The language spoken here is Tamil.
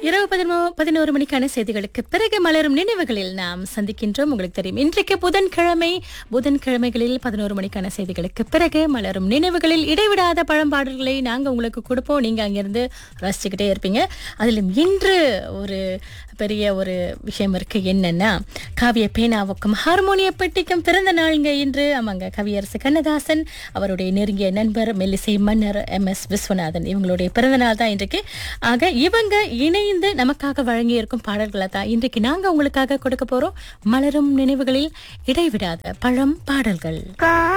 இரவு பதினோ பதினோரு மணிக்கான செய்திகளுக்கு பிறகு மலரும் நினைவுகளில் நாம் சந்திக்கின்றோம் உங்களுக்கு தெரியும் இன்றைக்கு புதன்கிழமை புதன்கிழமைகளில் பதினோரு மணிக்கான செய்திகளுக்கு பிறகு மலரும் நினைவுகளில் இடைவிடாத பழம்பாடல்களை நாங்க உங்களுக்கு கொடுப்போம் நீங்க அங்கிருந்து ரசிச்சுக்கிட்டே இருப்பீங்க அதிலும் இன்று ஒரு பெரிய ஒரு விஷயம் இருக்கு என்னன்னா காவிய பேனாவுக்கும் ஹார்மோனிய பெட்டிக்கும் பிறந்த நாளுங்க இன்று ஆமாங்க கவியரசு கண்ணதாசன் அவருடைய நெருங்கிய நண்பர் மெல்லிசை மன்னர் எம் எஸ் விஸ்வநாதன் இவங்களுடைய பிறந்த நாள் தான் இன்றைக்கு ஆக இவங்க இணைந்து நமக்காக வழங்கி இருக்கும் பாடல்களை தான் இன்றைக்கு நாங்க உங்களுக்காக கொடுக்க போறோம் மலரும் நினைவுகளில் இடைவிடாத பழம் பாடல்கள் கா